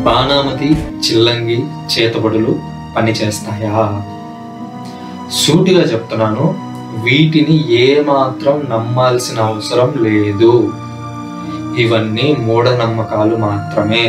బాణామతి చిల్లంగి చేతబడులు పనిచేస్తాయా సూటిగా చెప్తున్నాను వీటిని ఏమాత్రం నమ్మాల్సిన అవసరం లేదు ఇవన్నీ మూఢనమ్మకాలు మాత్రమే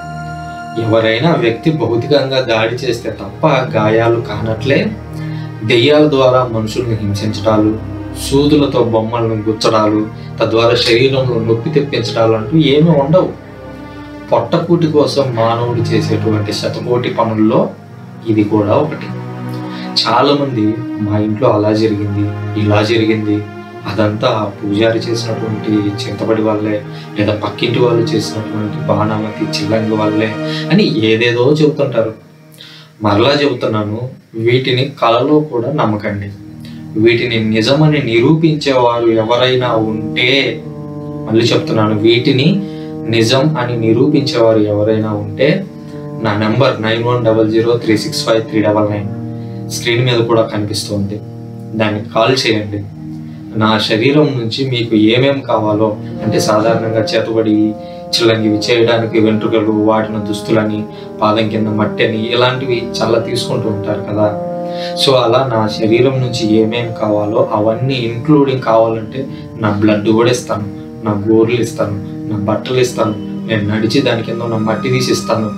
ఎవరైనా వ్యక్తి భౌతికంగా దాడి చేస్తే తప్ప గాయాలు కానట్లే దెయ్యాల ద్వారా మనుషుల్ని హింసించడాలు సూదులతో బొమ్మలను గుచ్చడాలు తద్వారా శరీరంలో నొప్పి తెప్పించడాలు అంటూ ఏమీ ఉండవు పొట్టకూటి కోసం మానవుడు చేసేటువంటి శతకోటి పనుల్లో ఇది కూడా ఒకటి చాలా మంది మా ఇంట్లో అలా జరిగింది ఇలా జరిగింది అదంతా ఆ పూజారి చేసినటువంటి చింతపడి వాళ్ళే లేదా పక్కింటి వాళ్ళు చేసినటువంటి బాణామతి చిల్లంగి వాళ్ళే అని ఏదేదో చెబుతుంటారు మరలా చెబుతున్నాను వీటిని కళలో కూడా నమ్మకండి వీటిని నిజమని నిరూపించేవారు ఎవరైనా ఉంటే మళ్ళీ చెప్తున్నాను వీటిని నిజం అని నిరూపించేవారు ఎవరైనా ఉంటే నా number nine one double zero three six five three double nine screen మీద కూడా కనిపిస్తుంది దానికి కాల్ చేయండి నా శరీరం నుంచి మీకు ఏమేం కావాలో అంటే సాధారణంగా చేతబడి చిల్లంగివి చేయడానికి వెంట్రుకలు వాటిన దుస్తులని పాదం కింద మట్టెని ఇలాంటివి చాలా తీసుకుంటూ ఉంటారు కదా సో అలా నా శరీరం నుంచి ఏమేం కావాలో అవన్నీ ఇంక్లూడింగ్ కావాలంటే నా బ్లడ్ కూడా ఇస్తాను నా గోర్లు ఇస్తాను నా బట్టలు ఇస్తాను నేను నడిచి దాని కింద ఉన్న మట్టి తీసి ఇస్తాను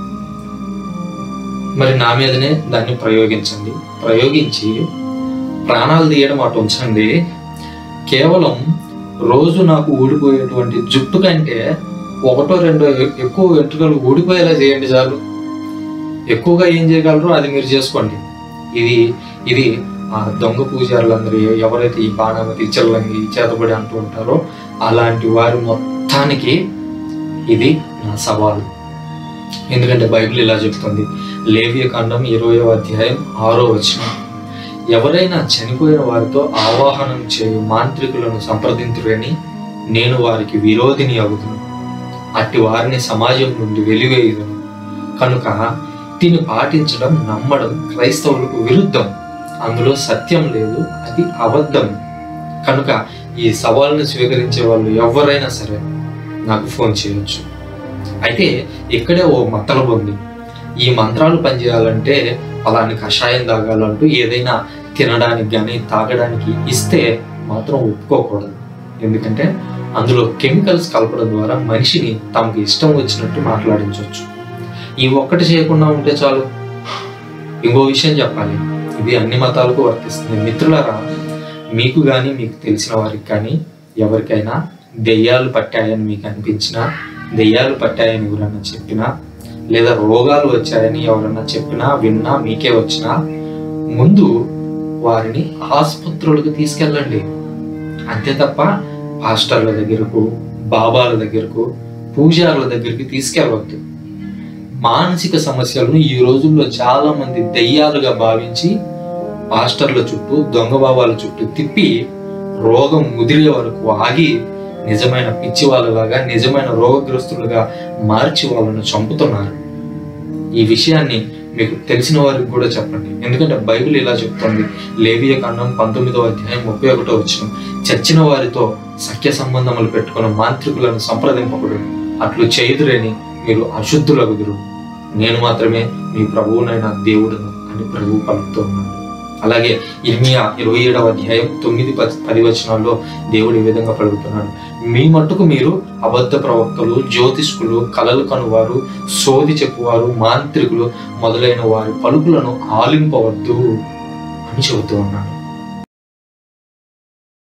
మరి నా మీదనే దాన్ని ప్రయోగించండి ప్రయోగించి ప్రాణాలు తీయడం అటు ఉంచండి కేవలం రోజు నాకు ఊడిపోయేటువంటి జుట్టు కంటే ఒకటో రెండో ఎ- ఎక్కువ వెంట్రుకలు ఊడిపోయేలా చేయండి చాలు ఎక్కువగా ఏం చేయగలరో అది మీరు చేసుకోండి ఇది ఇది ఆ దొంగ పూజారులందరూ ఎ- ఎవరైతే ఈ బాణామతి చెల్లంగి చేతబడి అంటూ ఉంటారో అలాంటి వారి మొత్తానికి ఇది నా సవాలు ఎందుకంటే బైబిల్ ఇలా చెప్తుంది లేవియ కాండం ఇరవయో అధ్యాయం ఆరో వచనం ఎవరైనా చనిపోయిన వారితో ఆవాహనం చేయు మాంత్రికులను సంప్రదింతురని నేను వారికి విరోధిని అవుతును అట్టి వారిని సమాజం నుండి వెలివేయుదును కనుక దీన్ని పాటించడం నమ్మడం క్రైస్తవులకు విరుద్ధం అందులో సత్యం లేదు అది అబద్ధం కనుక ఈ సవాల్ని స్వీకరించే వాళ్ళు ఎవరైనా సరే నాకు ఫోన్ చేయొచ్చు అయితే ఇక్కడే ఓ మతలబు ఉంది ఈ మంత్రాలు పనిచేయాలంటే అలాని కషాయం తాగాలంటూ ఏదైనా తినడానికి కానీ తాగడానికి ఇస్తే మాత్రం ఒప్పుకోకూడదు ఎందుకంటే అందులో కెమికల్స్ కలపడం ద్వారా మనిషిని తమకు ఇష్టం వచ్చినట్టు మాట్లాడించవచ్చు ఈ ఒక్కటి చేయకుండా ఉంటే చాలు ఇంకో విషయం చెప్పాలి ఇది అన్ని మతాలకు వర్తిస్తుంది మిత్రులారా మీకు కానీ మీకు తెలిసిన వారికి కానీ ఎవరికైనా దెయ్యాలు పట్టాయని మీకు అనిపించినా దెయ్యాలు పట్టాయని ఎవరన్నా చెప్పినా లేదా రోగాలు వచ్చాయని ఎవరన్నా చెప్పినా విన్నా మీకే వచ్చినా ముందు వారిని ఆసుపత్రులకు తీసుకెళ్ళండి అంతే తప్ప పాస్టర్ల దగ్గరకు బాబాల దగ్గరకు పూజారుల దగ్గరికి తీసుకెళ్ళవద్దు మానసిక సమస్యలను ఈ రోజుల్లో చాలా మంది దెయ్యాలుగా భావించి పాస్టర్ల చుట్టూ దొంగ బాబాల చుట్టూ తిప్పి రోగం ముదిరే వరకు ఆగి నిజమైన పిచ్చి వాళ్ళలాగా నిజమైన రోగగ్రస్తులుగా మార్చి వాళ్ళను చంపుతున్నారు ఈ విషయాన్ని మీకు తెలిసిన వారికి కూడా చెప్పండి ఎందుకంటే బైబిల్ ఇలా చెప్తుంది లేవియ కాండం పంతొమ్మిదో అధ్యాయం ముప్పై ఒకటో వచ్చిన చచ్చిన వారితో సఖ్య సంబంధములు పెట్టుకున్న మాంత్రికులను సంప్రదింపకుడు అట్లు చేయుదురేని మీరు అశుద్ధులగుదురు నేను మాత్రమే మీ ప్రభువునైన దేవుడును అని ప్రభువు పలుకుతున్నాడు అలాగే ఇర్మియా ఇరవై ఏడవ అధ్యాయం తొమ్మిది పది పది వచనాల్లో దేవుడు ఈ విధంగా పలుకుతున్నాడు మీ మట్టుకు మీరు అబద్ధ ప్రవక్తలు జ్యోతిష్కులు కలలు కనువారు సోది చెప్పువారు మాంత్రికులు మొదలైన వారి పలుకులను ఆలింపవద్దు అని చెబుతూ ఉన్నాడు